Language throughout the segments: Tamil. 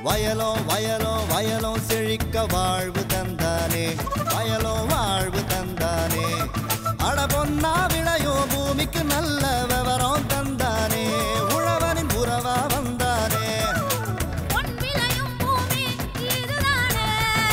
வயலோ வயலோ வயலோ செழிக்க வாழ்வு தந்தானே வயலோ வாழ்வு தந்தானே அட பொன்னா விளையோ பூமிக்கு நல்ல விவரம் தந்தானே உழவனின் உறவா வந்தானே பொன் விளையும் பூமி இதுதானே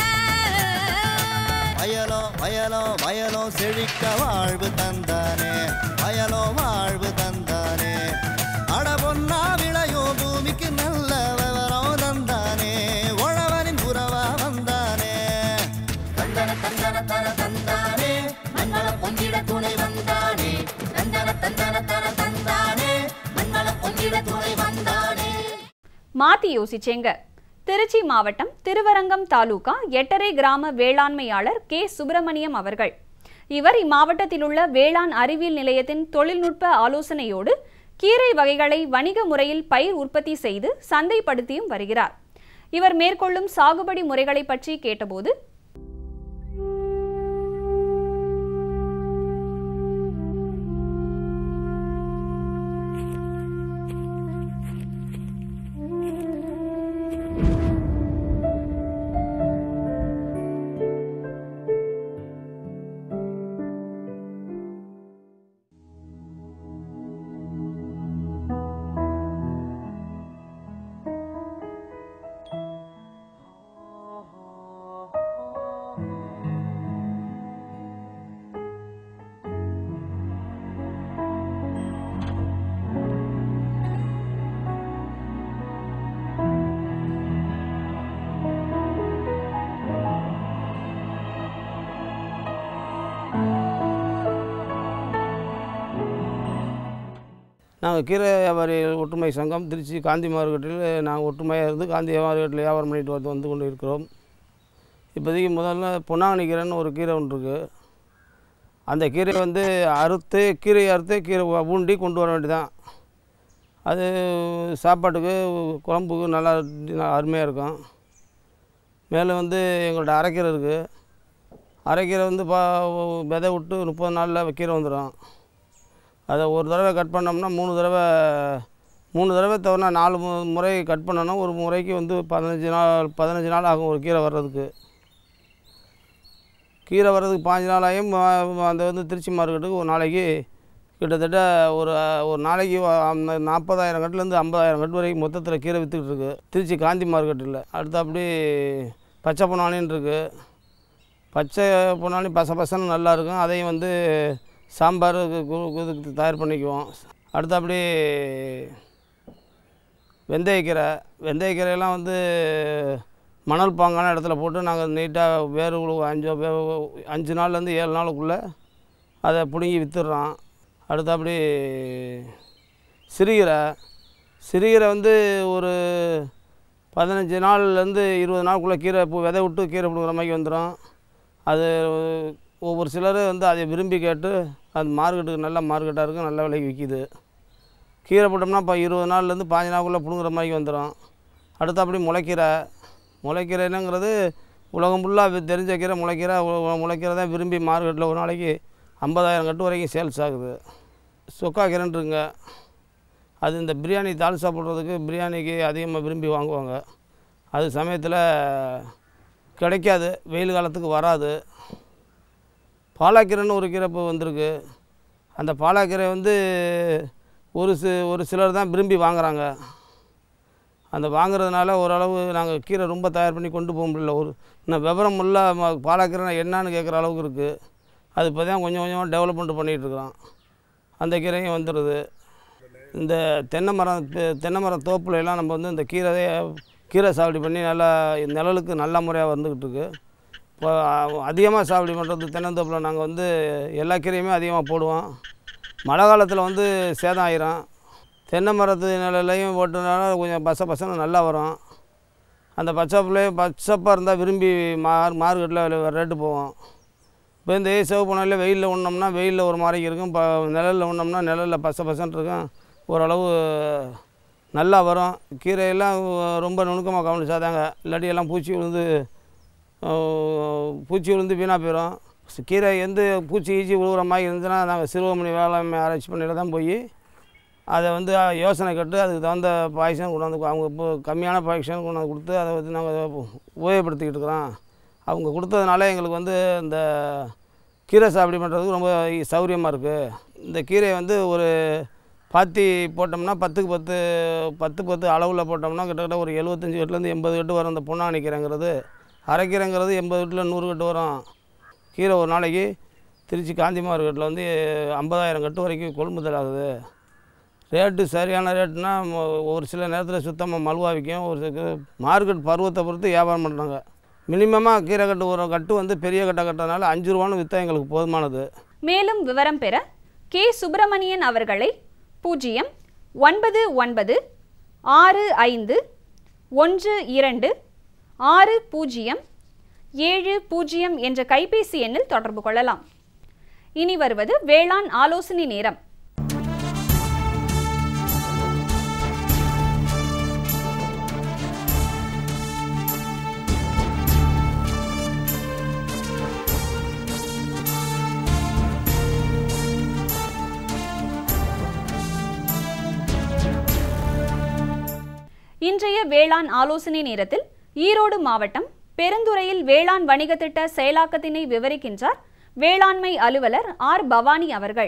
வயலோ வயலோ வயலோ செழிக்க வாழ்வு தந்தானே வயலோ வாழ்வு தந்தானே அட பொன்னா விளையோ பூமிக்கு நல்ல விவரம் தந்தானே உழவனின் உறவா வந்தானே தந்தன தந்தன தன தந்தானே மங்கள பொங்கிட துணை வந்தானே தந்தன தந்தன தன தந்தானே மங்கள பொங்கிட துணை வந்தானே மாத்தி யோசிச்சேங்க திருச்சி மாவட்டம் திருவரங்கம் தாலுகா எட்டரை கிராம வேளாண்மையாளர் கே சுப்பிரமணியம் அவர்கள் இவர் இம்மாவட்டத்தில் உள்ள வேளாண் அறிவியல் நிலையத்தின் தொழில்நுட்ப ஆலோசனையோடு கீரை வகைகளை வணிக முறையில் பயிர் உற்பத்தி செய்து சந்தைப்படுத்தியும் வருகிறார் இவர் மேற்கொள்ளும் சாகுபடி முறைகளை பற்றி கேட்டபோது நாங்கள் கீரை வியாபாரி ஒற்றுமை சங்கம் திருச்சி காந்தி மார்க்கெட்டில் நாங்கள் ஒற்றுமையாக இருந்து காந்தி மார்க்கெட்டில் வியாபாரம் பண்ணிட்டு வந்து வந்து கொண்டு இருக்கிறோம் இப்போதைக்கு முதல்ல பொன்னாங்கண்ணி கீரைன்னு ஒரு கீரை ஒன்று இருக்குது அந்த கீரை வந்து அறுத்து கீரையை அறுத்து கீரை ஊ- ஊண்டி கொண்டு வர வேண்டியதான் அது சாப்பாட்டுக்கு குழம்புக்கு நல்லா அருமையாக இருக்கும் மேலே வந்து எங்கள்கிட்ட அரைக்கீரை இருக்குது அரைக்கீரை வந்து பா விதை விட்டு முப்பது நாளில் கீரை வந்துடும் அதை ஒரு தடவை கட் பண்ணோம்னா மூணு தடவை மூணு தடவை தவிர நாலு மு- முறை கட் பண்ணோன்னா ஒரு முறைக்கு வந்து பதினஞ்சு நாள் பதினஞ்சு நாள் ஆகும் ஒரு கீரை வர்றதுக்கு கீரை வர்றதுக்கு பாஞ்சு நாள் ஆகியும் ம- அந்த வந்து திருச்சி மார்க்கெட்டுக்கு ஒரு நாளைக்கு கிட்டத்தட்ட ஒரு ஒரு நாளைக்கு வ- அந்த நாற்பதாயிரம் கட்டுலேருந்து ஐம்பதாயிரம் கட்டு வரைக்கும் மொத்தத்தில் கீரை விற்றுக்கிட்டு இருக்கு திருச்சி காந்தி மார்க்கெட்டில் அடுத்து அப்படி பச்சை பொன்னானின்னு இருக்குது பச்சை பொன்னானி பச பசன்னு நல்லா இருக்கும் அதையும் வந்து சாம்பார் கு- கு- இதுக்கு தயார் பண்ணிக்குவோம் அடுத்து அப்படி வெந்தயக்கீரை வெந்தயக்கீரையெல்லாம் வந்து மணல் பாங்கான இடத்துல போட்டு நாங்கள் நீட்டாக வேறு உழவு அஞ்சு வே- அஞ்சு நாள்லேருந்து ஏழு நாளுக்குள்ளே அதை பிடுங்கி விற்றுடுறோம் அடுத்து அப்படி சிறுகீரை சிறுகீரை வந்து ஒரு பதினஞ்சு நாள்லேருந்து இருபது நாளுக்குள்ளே கீரை பூ விதை விட்டு கீரை பிடுங்குற மாதிரி வந்துடும் அது ஒவ்வொரு சிலர் வந்து அதை விரும்பி கேட்டு அது மார்க்கெட்டுக்கு நல்ல மார்க்கெட்டாக இருக்கும் நல்ல விலைக்கு விற்கிது கீரை போட்டோம்னா இப்போ இருபது நாள்லேருந்து பாஞ்சு நாளுக்குள்ளே பிடுங்குற மாதிரி வந்துடும் அடுத்து அப்படி முளைக்கீரை முளைக்கீரைனுங்கிறது உலகம் ஃபுல்லாக தெரிஞ்ச கீரை முளைக்கீரை உ- உ- முளைக்கீரை தான் விரும்பி மார்க்கெட்டில் ஒரு நாளைக்கு ஐம்பதாயிரம் கட்டு வரைக்கும் சேல்ஸ் ஆகுது சொக்கா கீரைன்ட்டுருங்க அது இந்த பிரியாணி தால் சாப்பிட்றதுக்கு பிரியாணிக்கு அதிகமாக விரும்பி வாங்குவாங்க அது சமயத்தில் கிடைக்காது வெயில் காலத்துக்கு வராது பாலாக்கீரைன்னு ஒரு கீரை இப்போ வந்திருக்கு அந்த பாலாக்கீரை வந்து ஒரு சி ஒரு சிலர் தான் விரும்பி வாங்குறாங்க அந்த வாங்குறதுனால ஓரளவு நாங்கள் கீரை ரொம்ப தயார் பண்ணி கொண்டு போக முடியல ஒரு இன்னும் விவரம் உள்ள ம- பாலாக்கீரை என்னன்னு கேட்குற அளவுக்கு இருக்குது அது இப்போ தான் கொஞ்சம் கொஞ்சமாக டெவலப்மெண்ட் பண்ணிகிட்டு இருக்கிறோம் அந்த கீரையும் வந்துடுது இந்த தென்னை மரம் தெ- தென்னை மரம் தோப்புல எல்லாம் நம்ம வந்து இந்த கீரையை கீரை சாகுபடி பண்ணி நல்லா நிழலுக்கு நல்ல முறையாக வந்துக்கிட்டு இருக்கு இப்போ அதிகமாக சாகுபடி பண்ணுறது தென்னந்தோப்பில் நாங்கள் வந்து எல்லா கீரையுமே அதிகமாக போடுவோம் மழை காலத்தில் வந்து சேதம் ஆயிரும் தென்னை மரத்து நிழலையும் போட்டனால கொஞ்சம் பச பசன்னு நல்லா வரும் அந்த பச்சை பிள்ளையும் பச்சப்பாக இருந்தால் விரும்பி மார் மார்க்கெட்டில் ரேட்டு போவோம் இப்போ இந்த சிவப்பு நாளில் வெயிலில் உண்ணோம்னா வெயிலில் ஒரு மாதிரி இருக்கும் இப்போ நிழலில் உண்ணோம்னா நிழலில் பச பசன்னு இருக்கும் ஓரளவு நல்லா வரும் கீரையெல்லாம் ரொம்ப நுணுக்கமாக கவனிச்சாதாங்க இல்லாட்டி எல்லாம் பூச்சி விழுந்து அஹ், பூச்சி விழுந்து வீணாக போயிடும் கீரை எந்த பூச்சி ஈச்சி விழுகிற மாதிரி இருந்துச்சுன்னா நாங்கள் சிறுவமணி வேளாண்மை ஆராய்ச்சி பண்ணையில் தான் போய் அதை வந்து அஹ், யோசனை கட்டு அதுக்கு தகுந்த பாய்ச்சன் கொண்டாந்து கு- அவங்க இப்போ கம்மியான பாய்ச்சன் கொண்டாந்து கொடுத்து அதை வந்து நாங்கள் உபயோகப்படுத்திக்கிட்டு இருக்கிறோம் அவங்க கொடுத்ததுனால எங்களுக்கு வந்து இந்த கீரை சாப்பிடி பண்ணுறதுக்கு ரொம்ப சௌகரியமாக இருக்குது இந்த கீரையை வந்து ஒரு பாத்தி போட்டோம்னா பத்துக்கு பத்து பத்து பத்து அளவில் போட்டோம்னா கிட்டத்தட்ட ஒரு எழுபத்தஞ்சி கட்டுலேருந்து எண்பது கட்டு வரும் இந்த பொன்னாணி கீரைங்கிறது அரைக்கீரைங்கிறது எண்பது கட்டில் நூறு கட்டு வரும் கீரை ஒரு நாளைக்கு திருச்சி காந்தி மார்க்கெட்டில் வந்து ஐம்பதாயிரம் கட்டு வரைக்கும் கொள்முதல் ஆகுது ரேட்டு சரியான ரேட்டுனா ம- ஒரு சில நேரத்தில் சுத்தமாக மலுவா விற்கும் ஒரு சில மார்க்கெட் பருவத்தை பொறுத்து வியாபாரம் பண்ணுறாங்க மினிமமாக கீரை கட்டு ஒரு கட்டு வந்து பெரிய கட்டை கட்டுறதுனால அஞ்சு ரூபான்னு விற்றா எங்களுக்கு போதுமானது மேலும் விவரம் பெற கே சுப்பிரமணியன் அவர்களை பூஜ்ஜியம் ஒன்பது ஒன்பது ஆறு ஐந்து ஒன்று இரண்டு ஆறு பூஜ்ஜியம் ஏழு பூஜ்ஜியம் என்ற கைபேசி எண்ணில் தொடர்பு கொள்ளலாம் இனி வருவது வேளாண் ஆலோசனை நேரம் இன்றைய வேளாண் ஆலோசனை நேரத்தில் ஈரோடு மாவட்டம் பெருந்துறையில் வேளாண் வணிக திட்ட செயலாக்கத்தினை விவரிக்கின்றார் வேளாண்மை அலுவலர் ஆர் பவானி அவர்கள்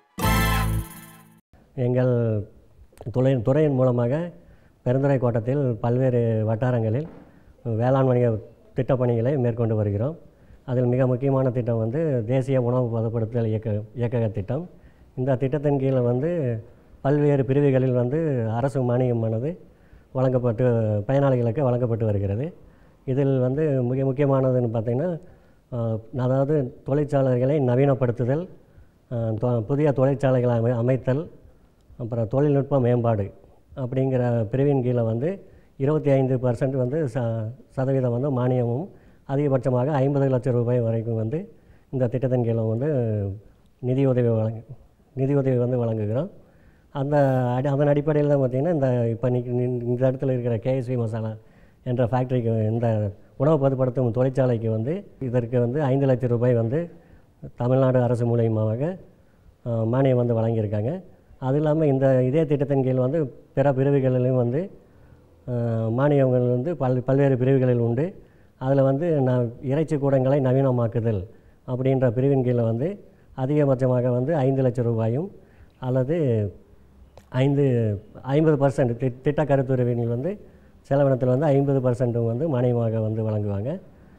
எங்கள் துறை துறையின் மூலமாக பெருந்துறை கோட்டத்தில் பல்வேறு வட்டாரங்களில் வேளாண் வணிக திட்டப் பணிகளை மேற்கொண்டு வருகிறோம் அதில் மிக முக்கியமான திட்டம் வந்து தேசிய உணவு பதப்படுத்தல் இயக்க இயக்கக திட்டம் இந்த திட்டத்தின் கீழே வந்து பல்வேறு பிரிவுகளில் வந்து அரசு மானியமானது வழங்கப்பட்டு பயனாளிகளுக்கு வழங்கப்பட்டு வருகிறது இதில் வந்து மிக முக்கியமானதுன்னு பார்த்திங்கன்னா அஹ், அதாவது தொழிற்சாலைகளை நவீனப்படுத்துதல் அஹ், தொ- புதிய தொழிற்சாலைகளை அமை அமைத்தல் அப்புறம் தொழில்நுட்ப மேம்பாடு அப்படிங்கிற பிரிவின் கீழே வந்து இருபத்தி ஐந்து பர்சன்ட் வந்து ச சதவீதம் வந்து மானியமும் அதிகபட்சமாக ஐம்பது லட்சம் ரூபாய் வரைக்கும் வந்து இந்த திட்டத்தின் கீழே வந்து நிதியுதவி வழங்கு நிதியுதவி வந்து வழங்குகிறோம் அந்த அடி அதன் அடிப்படையில் தான் பார்த்திங்கன்னா இந்த இப்போ நிக்க- நின்- இந்த இடத்துல இருக்கிற கேஎஸ்வி மசாலா என்ற ஃபேக்ட்ரிக்கு இந்த உணவு பதப்படுத்தும் தொழிற்சாலைக்கு வந்து இதற்கு வந்து ஐந்து லட்சம் ரூபாய் வந்து தமிழ்நாடு அரசு மூலியமாக அஹ், மானியம் வந்து வழங்கியிருக்காங்க அது இல்லாமல் இந்த இதே திட்டத்தின் கீழ் வந்து பிற பிரிவுகளிலும் வந்து அஹ், மானியங்கள் வந்து பல் பல்வேறு பிரிவுகளில் உண்டு அதில் வந்து நான் இறைச்சி கூடங்களை நவீனமாக்குதல் அப்படின்ற பிரிவின் கீழே வந்து அதிகபட்சமாக வந்து ஐந்து லட்சம் ரூபாயும் அல்லது ஐந்து ஐம்பது பர்சன்ட் திட்ட கருத்துரிமையில் வந்து செலவினத்தில் வந்து ஐம்பது பர்சன்ட்டும் வந்து மானியமாக வந்து வழங்குவாங்க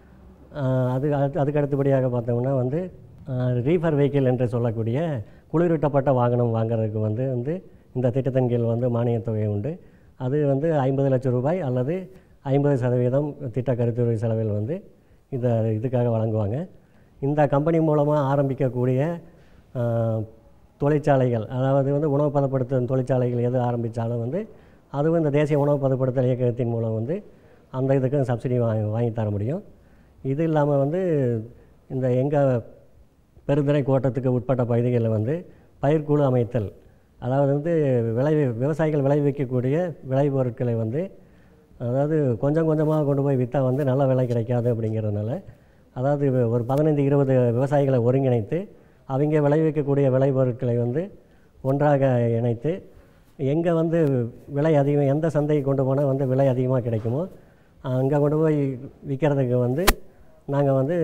ஆஹ் அது அது- அதுக்கு அடுத்தபடியாக பார்த்தோம்னா வந்து ரீஃபர் வெஹிக்கிள் என்று சொல்லக்கூடிய குளிரூட்டப்பட்ட வாகனம் வாங்குறதுக்கு வந்து வந்து இந்த திட்டத்தின் கீழ் வந்து மானியத் தொகை உண்டு அது வந்து ஐம்பது லட்சம் ரூபாய் அல்லது ஐம்பது சதவீதம் திட்ட கருத்துரை செலவில் வந்து இந்த இதுக்காக வழங்குவாங்க இந்த கம்பெனி மூலமாக ஆரம்பிக்கக்கூடிய ஆஹ், தொழிற்சாலைகள் அதாவது வந்து உணவு பதப்படுத்தும் தொழிற்சாலைகள் எது ஆரம்பித்தாலும் வந்து அதுவும் இந்த தேசிய உணவு பதப்படுத்தல் இயக்கத்தின் மூலம் வந்து அந்த இதுக்கும் சப்சிடி வாங்கி வாங்கி தர முடியும் இது இல்லாமல் வந்து இந்த எங்கள் பெருந்துறை கோட்டத்துக்கு உட்பட்ட பகுதிகளில் வந்து பயிர்க்குழு அமைத்தல் அதாவது வந்து விளை விவசாயிகள் விளைவிக்கக்கூடிய விளைபொருட்களை வந்து அதாவது கொஞ்சம் கொஞ்சமாக கொண்டு போய் விற்றா வந்து நல்ல விலை கிடைக்காது அப்படிங்கிறதுனால அதாவது ஒரு பதினைந்து இருபது விவசாயிகளை ஒருங்கிணைத்து அவங்க விளைவிக்கக்கூடிய விளைபொருட்களை வந்து ஒன்றாக இணைத்து எங்கே வந்து விலை அதிகம் எந்த சந்தைக்கு கொண்டு போனால் வந்து விலை அதிகமாக கிடைக்குமோ அங்கே கொண்டு போய் விற்கிறதுக்கு வந்து நாங்கள் வந்து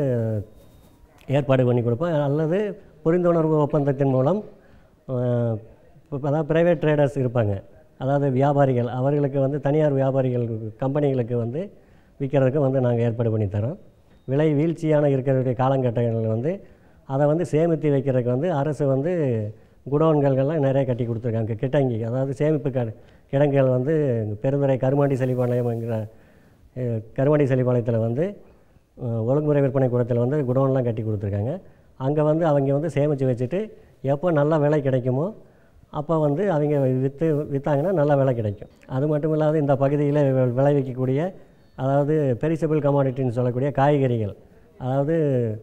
ஏற்பாடு பண்ணி கொடுப்போம் அல்லது புரிந்துணர்வு ஒப்பந்தத்தின் மூலம் அஹ், இப்ப அதாவது ப்ரைவேட் ட்ரேடர்ஸ் இருப்பாங்க அதாவது வியாபாரிகள் அவர்களுக்கு வந்து தனியார் வியாபாரிகள் கம்பெனிகளுக்கு வந்து விற்கிறதுக்கு வந்து நாங்கள் ஏற்பாடு பண்ணி தரோம் விலை வீழ்ச்சியான இருக்கக்கூடிய காலகட்டங்களில் வந்து அதை வந்து சேமித்து வைக்கிறதுக்கு வந்து அரசு வந்து குடோன்கள்லாம் நிறைய கட்டி கொடுத்துருக்காங்க கிட்டங்கி அதாவது சேமிப்பு க கிடங்குகள் வந்து பெருந்துறை கருமாண்டி செழிப்பாளையம் என்கிற அஹ், கருமாண்டி செழிப்பாளையத்தில் வந்து அஹ், ஒழுங்குமுறை விற்பனை கூடத்தில் வந்து குடோன்லாம் கட்டி கொடுத்துருக்காங்க அங்கே வந்து அவங்க வந்து சேமித்து வச்சுட்டு எப்போ நல்ல விலை கிடைக்குமோ அப்போ வந்து அவங்க விற்று விற்றாங்கன்னா நல்ல விலை கிடைக்கும் அது மட்டும் இல்லாத இந்த பகுதியில் வி- விளைவிக்கக்கூடிய அதாவது பெரிசபிள் கமாடிட்டின்னு சொல்லக்கூடிய காய்கறிகள் அதாவது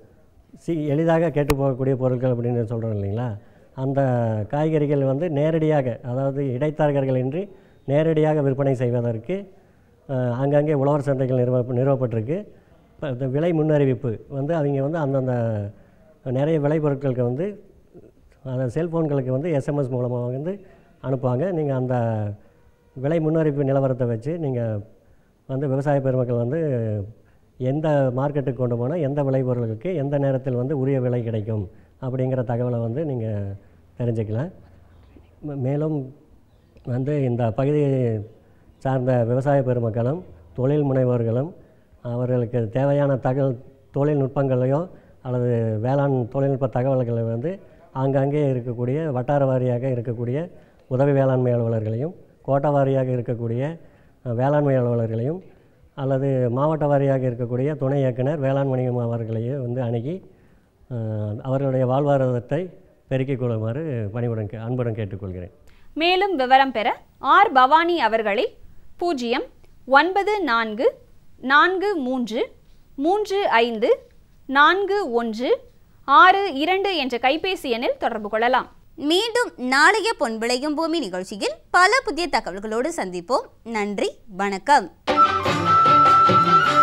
சி எளிதாக கெட்டு போகக்கூடிய பொருட்கள் அப்படின்னு சொல்கிறோம் இல்லைங்களா அந்த காய்கறிகள் வந்து நேரடியாக அதாவது இடைத்தரகர்களின்றி நேரடியாக விற்பனை செய்வதற்கு அஹ், அங்கங்கே உழவர் சந்தைகள் நிறுவ நிறுவப்பட்டிருக்கு இப்ப இந்த விலை முன்னறிவிப்பு வந்து அவங்க வந்து அந்தந்த நிறைய விளைபொருட்களுக்கு வந்து அந்த செல்ஃபோன்களுக்கு வந்து எஸ்எம்எஸ் மூலமாக வந்து அனுப்புவாங்க நீங்கள் அந்த விலை முன்னறிவிப்பு நிலவரத்தை வச்சு நீங்கள் வந்து விவசாய பெருமக்கள் வந்து எந்த மார்க்கெட்டுக்கு கொண்டு போனால் எந்த விளைபொருளுக்கு எந்த நேரத்தில் வந்து உரிய விலை கிடைக்கும் அப்படிங்கிற தகவலை வந்து நீங்கள் தெரிஞ்சுக்கலாம் மே- மேலும் வந்து இந்த பகுதியை சார்ந்த விவசாய பெருமக்களும் தொழில் முனைவோர்களும் அவர்களுக்கு தேவையான தகவல் தொழில்நுட்பங்களையோ அல்லது வேளாண் தொழில்நுட்ப தகவல்களை வந்து ஆங்காங்கே இருக்கக்கூடிய வட்டார வாரியாக இருக்கக்கூடிய உதவி வேளாண்மை அலுவலர்களையும் கோட்ட வாரியாக இருக்கக்கூடிய அஹ், வேளாண்மை அலுவலர்களையும் அல்லது மாவட்ட வாரியாக இருக்கக்கூடிய துணை இயக்குனர் வேளாண் வணிகம் அவர்களையும் வந்து அணுகி அஹ், அவர்களுடைய வாழ்வாதாரத்தை பெருக்கிக் கொள்ளுமாறு பணிவுடன் கே- அன்புடன் கேட்டுக்கொள்கிறேன் மேலும் விவரம் பெற ஆர் பவானி அவர்களை பூஜ்ஜியம் ஒன்பது நான்கு நான்கு மூன்று மூன்று ஐந்து நான்கு ஒன்று ஆறு இரண்டு என்ற கைபேசி எண்ணில் தொடர்பு கொள்ளலாம் மீண்டும் நாளைய பொன் விளையும் பூமி நிகழ்ச்சியில் பல புதிய தகவல்களோடு சந்திப்போம் நன்றி வணக்கம்